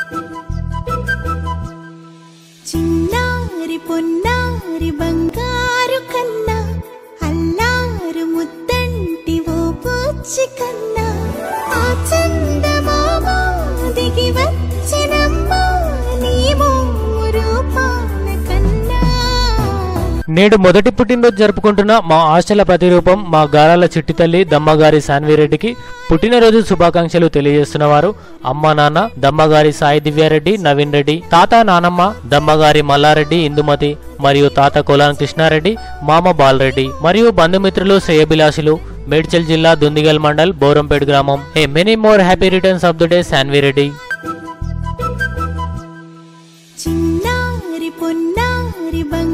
చిన్నారి పొన్నారి బంగారు కన్నా అల్లారు ముద్దంటి ఓ పూచి కన్నా ఆ చందమామ దిగి వచ్చినమ్మా నీ మోము రూపాల కన్నా నేడు మొదటి పుట్టినరోజు జరుపుకుంటున్న మా ఆశల ప్రతిరూపం మా గారాల చిట్టి తల్లి దమ్మగారి సాన్విరెడ్డికి పుట్టినరోజు శుభాకాంక్షలు తెలియజేస్తున్న వారు అమ్మ నాన్న దమ్మగారి సాయి దివ్యారెడ్డి నవీన్ రెడ్డి తాత నానమ్మ దమ్మగారి మల్లారెడ్డి ఇందుమతి మరియు తాత కొలాన్ కృష్ణారెడ్డి మామ బాలరెడ్డి మరియు బంధుమిత్రులు శ్రేయభిలాషులు మేడ్చల్ జిల్లా దుందిగల్ మండల్ బోరంపేట్ గ్రామం a many more happy returns of the day Sanvi Reddy చిన్నారి పొన్నారి బంగారు